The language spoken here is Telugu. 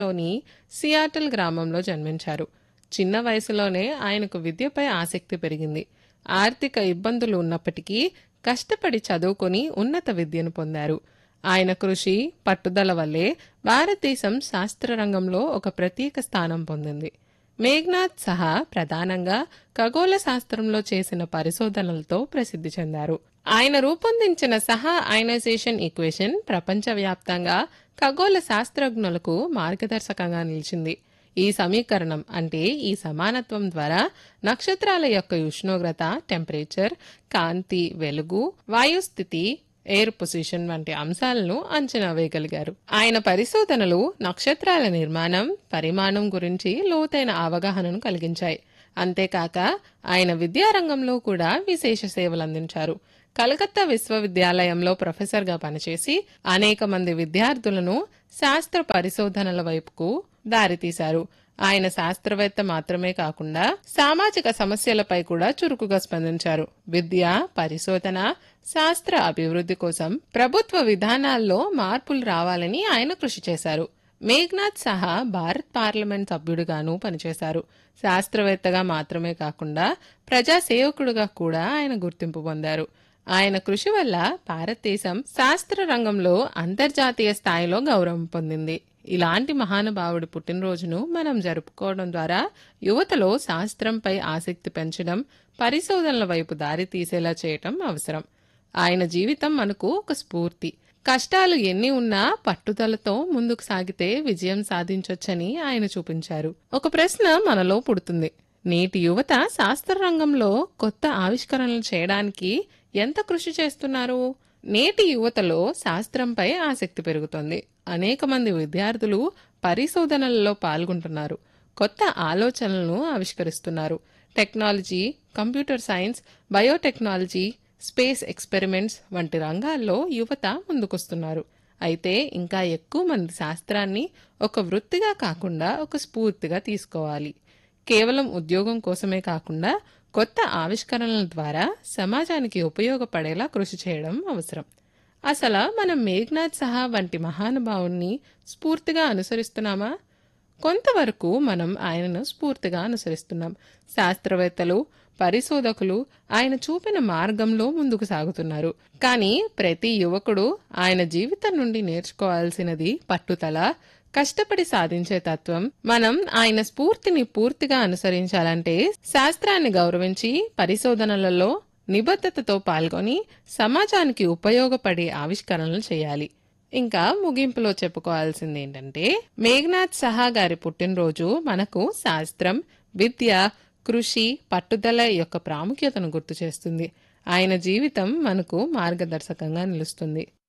లోని సియాటల్ గ్రామంలో జన్మించారు చిన్న వయసులోనే ఆయనకు విద్యపై ఆసక్తి పెరిగింది ఆర్థిక ఇబ్బందులు ఉన్నప్పటికీ కష్టపడి చదువుకొని ఉన్నత విద్యను పొందారు ఆయన కృషి పట్టుదల వల్లే భారతదేశం శాస్త్ర రంగంలో ఒక ప్రత్యేక స్థానం పొందింది మేఘ్నాథ్ సహా ప్రధానంగా ఖగోళ శాస్త్రంలో చేసిన పరిశోధనలతో ప్రసిద్ధి చెందారు ఆయన రూపొందించిన సహా అయనైజేషన్ ఈక్వేషన్ ప్రపంచవ్యాప్తంగా ఖగోళ శాస్త్రజ్ఞులకు మార్గదర్శకంగా నిలిచింది ఈ సమీకరణం అంటే ఈ సమానత్వం ద్వారా నక్షత్రాల యొక్క ఉష్ణోగ్రత టెంపరేచర్ కాంతి వెలుగు వాయుస్థితి ఎయిర్ పొజిషన్ వంటి అంశాలను అంచనా వేయగలిగారు ఆయన పరిశోధనలు నక్షత్రాల నిర్మాణం పరిమాణం గురించి లోతైన అవగాహనను కలిగించాయి అంతేకాక ఆయన విద్యారంగంలో కూడా విశేష సేవలు అందించారు కలకత్తా విశ్వవిద్యాలయంలో ప్రొఫెసర్గా పనిచేసి అనేక మంది విద్యార్థులను శాస్త్ర పరిశోధనల వైపుకు దారితీశారు ఆయన శాస్త్రవేత్త మాత్రమే కాకుండా సామాజిక సమస్యలపై కూడా చురుకుగా స్పందించారు విద్య పరిశోధన శాస్త్ర అభివృద్ధి కోసం ప్రభుత్వ విధానాల్లో మార్పులు రావాలని ఆయన కృషి చేశారు మేఘ్నాథ్ సహా భారత్ పార్లమెంట్ సభ్యుడిగాను పనిచేశారు శాస్త్రవేత్తగా మాత్రమే కాకుండా ప్రజా సేవకుడుగా కూడా ఆయన గుర్తింపు పొందారు ఆయన కృషి వల్ల భారతదేశం శాస్త్ర రంగంలో అంతర్జాతీయ స్థాయిలో గౌరవం పొందింది ఇలాంటి మహానుభావుడి పుట్టినరోజును మనం జరుపుకోవడం ద్వారా యువతలో శాస్త్రంపై ఆసక్తి పెంచడం పరిశోధనల వైపు దారి తీసేలా చేయటం అవసరం ఆయన జీవితం మనకు ఒక స్ఫూర్తి కష్టాలు ఎన్ని ఉన్నా పట్టుదలతో ముందుకు సాగితే విజయం సాధించొచ్చని ఆయన చూపించారు ఒక ప్రశ్న మనలో పుడుతుంది నేటి యువత శాస్త్ర రంగంలో కొత్త ఆవిష్కరణలు చేయడానికి ఎంత కృషి చేస్తున్నారు నేటి యువతలో శాస్త్రంపై ఆసక్తి పెరుగుతోంది అనేక మంది విద్యార్థులు పరిశోధనలలో పాల్గొంటున్నారు కొత్త ఆలోచనలను ఆవిష్కరిస్తున్నారు technology computer science biotechnology space experiments వంటి రంగాల్లో యువత ముందుకొస్తున్నారు అయితే ఇంకా ఎక్కువ మంది శాస్త్రాన్ని ఒక వృత్తిగా కాకుండా ఒక స్ఫూర్తిగా తీసుకోవాలి కేవలం ఉద్యోగం కోసమే కాకుండా కొత్త ఆవిష్కరణల ద్వారా సమాజానికి ఉపయోగపడేలా కృషి చేయడం అవసరం అసలు మనం మేఘ్నాథ్ సహా వంటి మహానుభావుణ్ణి స్ఫూర్తిగా అనుసరిస్తున్నామా కొంతవరకు మనం ఆయనను స్ఫూర్తిగా అనుసరిస్తున్నాం శాస్త్రవేత్తలు పరిశోధకులు ఆయన చూపిన మార్గంలో ముందుకు సాగుతున్నారు కానీ ప్రతి యువకుడు ఆయన జీవితం నుండి నేర్చుకోవాల్సినది పట్టుదల కష్టపడి సాధించే తత్వం మనం ఆయన స్ఫూర్తిని పూర్తిగా అనుసరించాలంటే శాస్త్రాన్ని గౌరవించి పరిశోధనలలో నిబద్ధతతో పాల్గొని సమాజానికి ఉపయోగపడే ఆవిష్కరణలు చేయాలి ఇంకా ముగింపులో చెప్పుకోవాల్సింది ఏంటంటే మేఘనాథ్ సహా గారి పుట్టినరోజు మనకు శాస్త్రం విద్య కృషి పట్టుదల యొక్క ప్రాముఖ్యతను గుర్తు చేస్తుంది ఆయన జీవితం మనకు మార్గదర్శకంగా నిలుస్తుంది